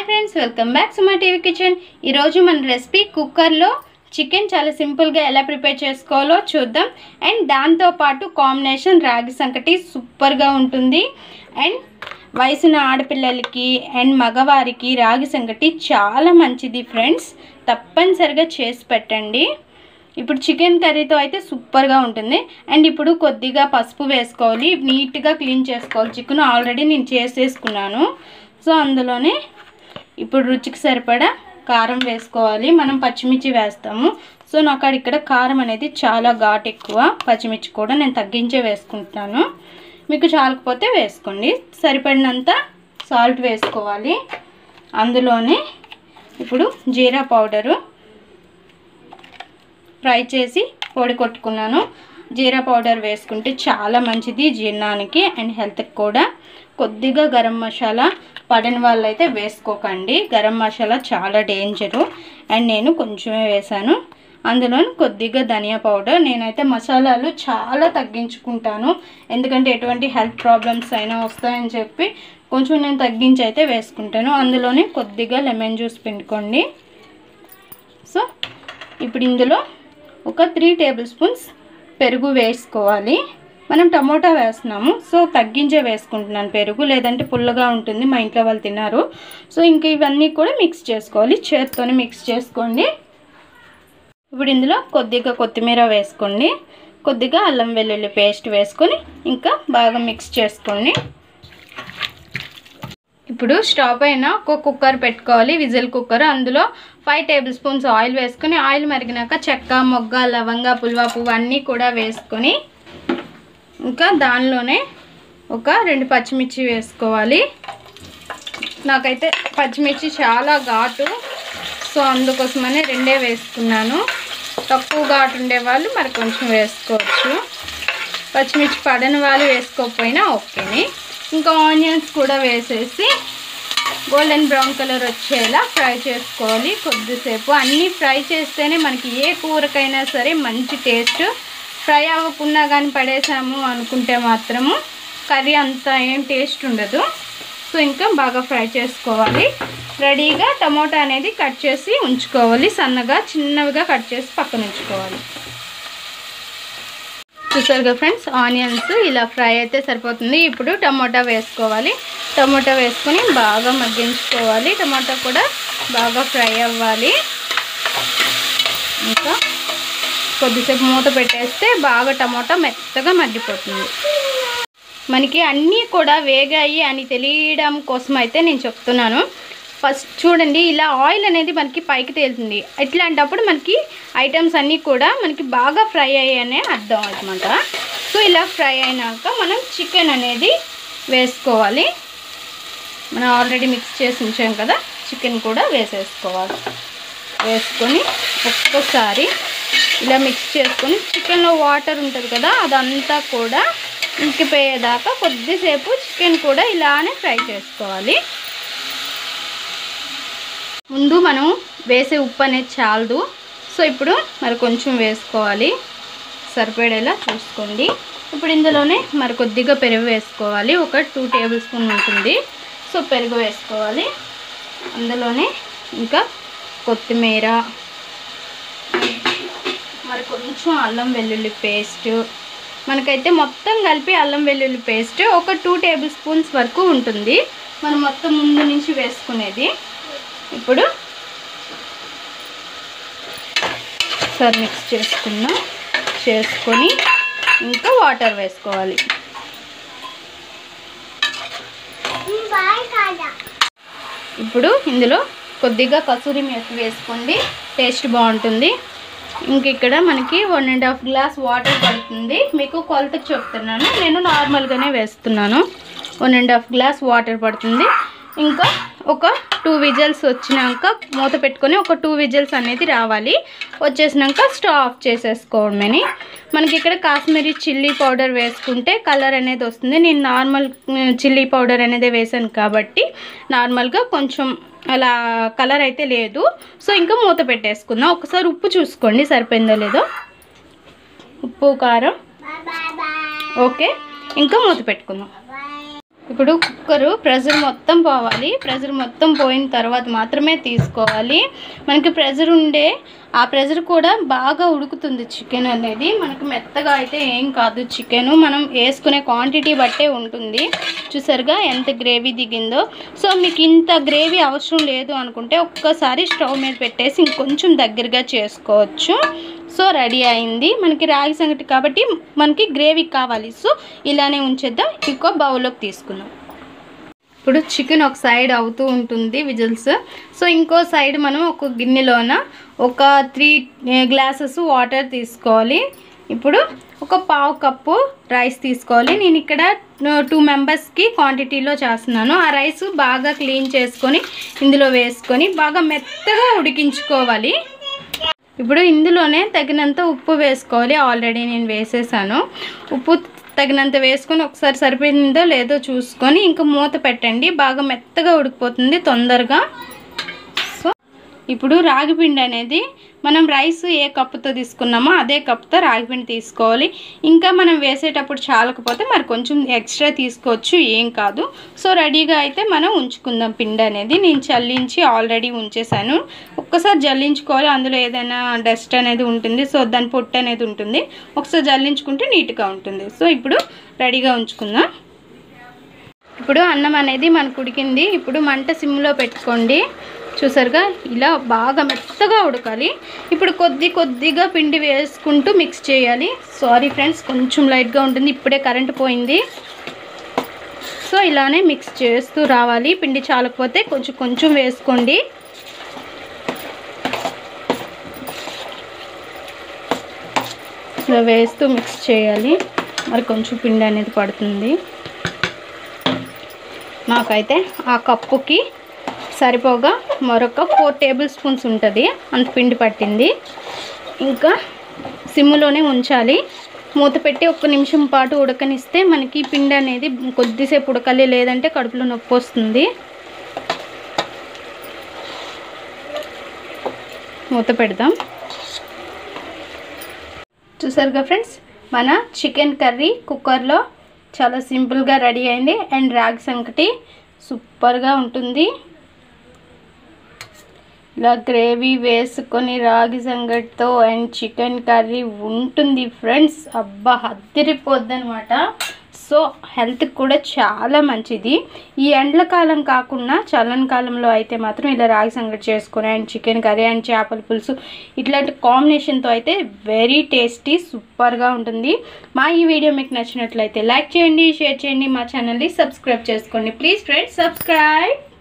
friends welcome back to my TV kitchen ఈరోజు మన recipe కుక్కర్లో చికెన్ చాలా సింపుల్గా ఎలా ప్రిపేర్ చేసుకోవాలో చూద్దాం అండ్ దాంతోపాటు కాంబినేషన్ రాగి సంకటి సూపర్గా ఉంటుంది అండ్ వయసున్న ఆడపిల్లలకి అండ్ మగవారికి రాగి సంకటి చాలా మంచిది ఫ్రెండ్స్ తప్పనిసరిగా చేసి పెట్టండి ఇప్పుడు చికెన్ కర్రీతో అయితే సూపర్గా ఉంటుంది అండ్ ఇప్పుడు కొద్దిగా పసుపు వేసుకోవాలి నీట్గా క్లీన్ చేసుకోవాలి చికెన్ ఆల్రెడీ నేను చేసేసుకున్నాను సో అందులోనే ఇప్పుడు రుచికి సరిపడా కారం వేసుకోవాలి మనం పచ్చిమిర్చి వేస్తాము సో నాకు అక్కడ ఇక్కడ కారం అనేది చాలా ఘాట్ ఎక్కువ పచ్చిమిర్చి కూడా నేను తగ్గించే వేసుకుంటున్నాను మీకు చాలకపోతే వేసుకోండి సరిపడినంత సాల్ట్ వేసుకోవాలి అందులోనే ఇప్పుడు జీరా పౌడరు ఫ్రై చేసి పొడి కొట్టుకున్నాను జీరా పౌడర్ వేసుకుంటే చాలా మంచిది జీర్ణానికి అండ్ హెల్త్కి కూడా కొద్దిగా గరం మసాలా పడని వాళ్ళైతే వేసుకోకండి గరం మసాలా చాలా డేంజరు అండ్ నేను కొంచెమే వేసాను అందులో కొద్దిగా ధనియా పౌడర్ నేనైతే మసాలాలు చాలా తగ్గించుకుంటాను ఎందుకంటే ఎటువంటి హెల్త్ ప్రాబ్లమ్స్ అయినా వస్తాయని చెప్పి కొంచెం నేను తగ్గించి అయితే వేసుకుంటాను అందులోనే కొద్దిగా లెమన్ జ్యూస్ పిండుకోండి సో ఇప్పుడు ఇందులో ఒక త్రీ టేబుల్ స్పూన్స్ పెరుగు వేసుకోవాలి మనం టమోటా వేస్తున్నాము సో తగ్గించే వేసుకుంటున్నాను పెరుగు లేదంటే పుల్లగా ఉంటుంది మా ఇంట్లో వాళ్ళు తిన్నారు సో ఇంకా ఇవన్నీ కూడా మిక్స్ చేసుకోవాలి చేత్తోనే మిక్స్ చేసుకోండి ఇప్పుడు ఇందులో కొద్దిగా కొత్తిమీర వేసుకోండి కొద్దిగా అల్లం వెల్లుల్లి పేస్ట్ వేసుకొని ఇంకా బాగా మిక్స్ చేసుకోండి ఇప్పుడు స్టవ్ పైన ఒక కుక్కర్ పెట్టుకోవాలి విజిల్ కుక్కర్ అందులో ఫైవ్ టేబుల్ స్పూన్స్ ఆయిల్ వేసుకొని ఆయిల్ మరిగినాక చెక్క మొగ్గ లవంగ పుల్వా పువ్వు అన్నీ కూడా వేసుకొని ఇంకా దానిలోనే ఒక రెండు పచ్చిమిర్చి వేసుకోవాలి నాకైతే పచ్చిమిర్చి చాలా ఘాటు సో అందుకోసమనే రెండే వేసుకున్నాను తక్కువ ఘాటు ఉండే వాళ్ళు మరి కొంచెం వేసుకోవచ్చు పచ్చిమిర్చి పడని వాళ్ళు వేసుకోకపోయినా ఓకేని ఇంకా ఆనియన్స్ కూడా వేసేసి గోల్డెన్ బ్రౌన్ కలర్ వచ్చేలా ఫ్రై చేసుకోవాలి కొద్దిసేపు అన్నీ ఫ్రై చేస్తేనే మనకి ఏ కూరకైనా సరే మంచి టేస్ట్ ఫ్రై అవ్వకుండా కానీ పడేసాము అనుకుంటే మాత్రము కర్రీ అంత ఏం టేస్ట్ ఉండదు సో ఇంకా బాగా ఫ్రై చేసుకోవాలి రెడీగా టమోటా అనేది కట్ చేసి ఉంచుకోవాలి సన్నగా చిన్నవిగా కట్ చేసి పక్కన ఉంచుకోవాలి చూసారుగా ఫ్రెండ్స్ ఆనియన్స్ ఇలా ఫ్రై అయితే సరిపోతుంది ఇప్పుడు టమోటా వేసుకోవాలి టమోటా వేసుకొని బాగా మగ్గించుకోవాలి టమోటా కూడా బాగా ఫ్రై అవ్వాలి ఇంకా కొద్దిసేపు మూత పెట్టేస్తే బాగా టమోటా మెత్తగా మగ్గిపోతుంది మనకి అన్నీ కూడా వేగాయి అని తెలియడం కోసం అయితే నేను చెప్తున్నాను ఫస్ట్ చూడండి ఇలా ఆయిల్ అనేది మనకి పైకి తేలుతుంది ఇట్లాంటప్పుడు మనకి ఐటమ్స్ అన్నీ కూడా మనకి బాగా ఫ్రై అయ్యాయనే అర్థం అనమాట సో ఇలా ఫ్రై అయినాక మనం చికెన్ అనేది వేసుకోవాలి మనం ఆల్రెడీ మిక్స్ చేసి ఉంచాం కదా చికెన్ కూడా వేసేసుకోవాలి వేసుకొని ఒక్కసారి ఇలా మిక్స్ చేసుకొని చికెన్లో వాటర్ ఉంటుంది కదా అదంతా కూడా ఇంకిపోయేదాకా కొద్దిసేపు చికెన్ కూడా ఇలానే ఫ్రై చేసుకోవాలి ముందు మనం వేసే ఉప్పు అనేది చాలదు సో ఇప్పుడు మరి కొంచెం వేసుకోవాలి సరిపడేలా చూసుకోండి ఇప్పుడు ఇందులోనే మరి కొద్దిగా పెరుగు వేసుకోవాలి ఒక టూ టేబుల్ స్పూన్ ఉంటుంది సో పెరుగు వేసుకోవాలి అందులోనే ఇంకా కొత్తిమీర మరి కొంచెం అల్లం వెల్లుల్లి పేస్ట్ మనకైతే మొత్తం కలిపి అల్లం వెల్లుల్లి పేస్ట్ ఒక టూ టేబుల్ స్పూన్స్ వరకు ఉంటుంది మనం మొత్తం ముందు నుంచి వేసుకునేది ఇప్పుడు ఒకసారి మిక్స్ చేసుకున్నాం చేసుకొని ఇంకా వాటర్ వేసుకోవాలి ఇప్పుడు ఇందులో కొద్దిగా కసూరి మేతి వేసుకోండి టేస్ట్ బాగుంటుంది ఇంక ఇక్కడ మనకి one and half glass water పడుతుంది మీకు కొలతకి చెప్తున్నాను నేను నార్మల్గానే వేస్తున్నాను one and half glass water పడుతుంది ఇంకా ఒక టూ విజిల్స్ వచ్చినాక మూత పెట్టుకొని ఒక టూ విజిల్స్ అనేది రావాలి వచ్చేసినాక స్టవ్ ఆఫ్ చేసేసుకోవడమని మనకి ఇక్కడ కాశ్మీరీ చిల్లీ పౌడర్ వేసుకుంటే కలర్ అనేది వస్తుంది నేను నార్మల్ చిల్లీ పౌడర్ అనేది వేసాను కాబట్టి నార్మల్గా కొంచెం అలా కలర్ అయితే లేదు సో ఇంకా మూత పెట్టేసుకుందాం ఒకసారి ఉప్పు చూసుకోండి సరిపోయిందో లేదో ఉప్పు కారం ఓకే ఇంకా మూత పెట్టుకుందాం ఇప్పుడు కుక్కరు ప్రెజర్ మొత్తం పోవాలి ప్రెజర్ మొత్తం పోయిన తర్వాత మాత్రమే తీసుకోవాలి మనకి ప్రెజర్ ఉండే ఆ ప్రెజర్ కూడా బాగా ఉడుకుతుంది చికెన్ అనేది మనకు మెత్తగా అయితే ఏం కాదు చికెన్ మనం వేసుకునే క్వాంటిటీ బట్టే ఉంటుంది చూసారుగా ఎంత గ్రేవీ దిగిందో సో మీకు ఇంత గ్రేవీ అవసరం లేదు అనుకుంటే ఒక్కసారి స్టవ్ మీద పెట్టేసి ఇంకొంచెం దగ్గరగా చేసుకోవచ్చు సో రెడీ అయింది మనకి రాగి సంగటి కాబట్టి మనకి గ్రేవీ కావాలి సో ఇలానే ఉంచేద్దాం ఇంకో బౌల్లోకి తీసుకుందాం ఇప్పుడు చికెన్ ఒక సైడ్ అవుతూ ఉంటుంది విజిల్స్ సో ఇంకో సైడ్ మనం ఒక గిన్నెలోన ఒక త్రీ గ్లాసెస్ వాటర్ తీసుకోవాలి ఇప్పుడు ఒక పావు కప్పు రైస్ తీసుకోవాలి నేను ఇక్కడ టూ మెంబర్స్కి క్వాంటిటీలో చేస్తున్నాను ఆ రైస్ బాగా క్లీన్ చేసుకొని ఇందులో వేసుకొని బాగా మెత్తగా ఉడికించుకోవాలి ఇప్పుడు ఇందులోనే తగినంత ఉప్పు వేసుకోవాలి ఆల్రెడీ నేను వేసేసాను ఉప్పు తగినంత వేసుకొని ఒకసారి సరిపోయిందో లేదో చూసుకొని ఇంకా మూత పెట్టండి బాగా మెత్తగా ఉడికిపోతుంది తొందరగా సో ఇప్పుడు రాగిపిండి అనేది మనం రైస్ ఏ కప్పుతో తీసుకున్నామో అదే కప్తో రాగిపిండి తీసుకోవాలి ఇంకా మనం వేసేటప్పుడు చాలకపోతే మరి కొంచెం ఎక్స్ట్రా తీసుకోవచ్చు ఏం కాదు సో రెడీగా అయితే మనం ఉంచుకుందాం పిండి అనేది నేను చల్లించి ఆల్రెడీ ఉంచేసాను ఒక్కసారి జల్లించుకోవాలి అందులో ఏదైనా డస్ట్ అనేది ఉంటుంది సో దాని పొట్టు అనేది ఉంటుంది ఒకసారి జల్లించుకుంటే నీట్గా ఉంటుంది సో ఇప్పుడు రెడీగా ఉంచుకుందాం ఇప్పుడు అన్నం అనేది మనకు ఉడికింది ఇప్పుడు మంట సిమ్లో పెట్టుకోండి చూసారుగా ఇలా బాగా మెత్తగా ఉడకాలి ఇప్పుడు కొద్ది కొద్దిగా పిండి వేసుకుంటూ మిక్స్ చేయాలి సారీ ఫ్రెండ్స్ కొంచెం లైట్గా ఉంటుంది ఇప్పుడే కరెంట్ పోయింది సో ఇలానే మిక్స్ చేస్తూ రావాలి పిండి చాలకపోతే కొంచెం కొంచెం వేసుకోండి ఇలా వేస్తూ మిక్స్ చేయాలి మరి కొంచెం పిండి అనేది పడుతుంది నాకైతే ఆ కప్పుకి సరిపోగా మరొక ఫోర్ టేబుల్ స్పూన్స్ ఉంటుంది అంత పిండి పట్టింది ఇంకా సిమ్లోనే ఉంచాలి మూత పెట్టి ఒక్క నిమిషం పాటు ఉడకనిస్తే మనకి పిండి అనేది కొద్దిసేపు ఉడకాలి లేదంటే కడుపులో నొప్పి వస్తుంది మూత పెడదాం చూసారుగా ఫ్రెండ్స్ మన చికెన్ కర్రీ కుక్కర్లో చాలా సింపుల్గా రెడీ అయింది అండ్ రాగి సంకటి సూపర్గా ఉంటుంది ఇలా గ్రేవీ వేసుకొని రాగి సంగటితో అండ్ చికెన్ కర్రీ ఉంటుంది ఫ్రెండ్స్ అబ్బా అద్దరిపోద్ది అనమాట సో హెల్త్కి కూడా చాలా మంచిది ఈ ఎండ్ల కాలం కాకుండా చల్లని కాలంలో అయితే మాత్రం ఇలా రాగి సంగటి చేసుకొని అండ్ చికెన్ కర్రీ అండ్ చేపల పులుసు ఇట్లాంటి కాంబినేషన్తో అయితే వెరీ టేస్టీ సూపర్గా ఉంటుంది మా ఈ వీడియో మీకు నచ్చినట్లయితే లైక్ చేయండి షేర్ చేయండి మా ఛానల్ని సబ్స్క్రైబ్ చేసుకోండి ప్లీజ్ ఫ్రెండ్స్ సబ్స్క్రైబ్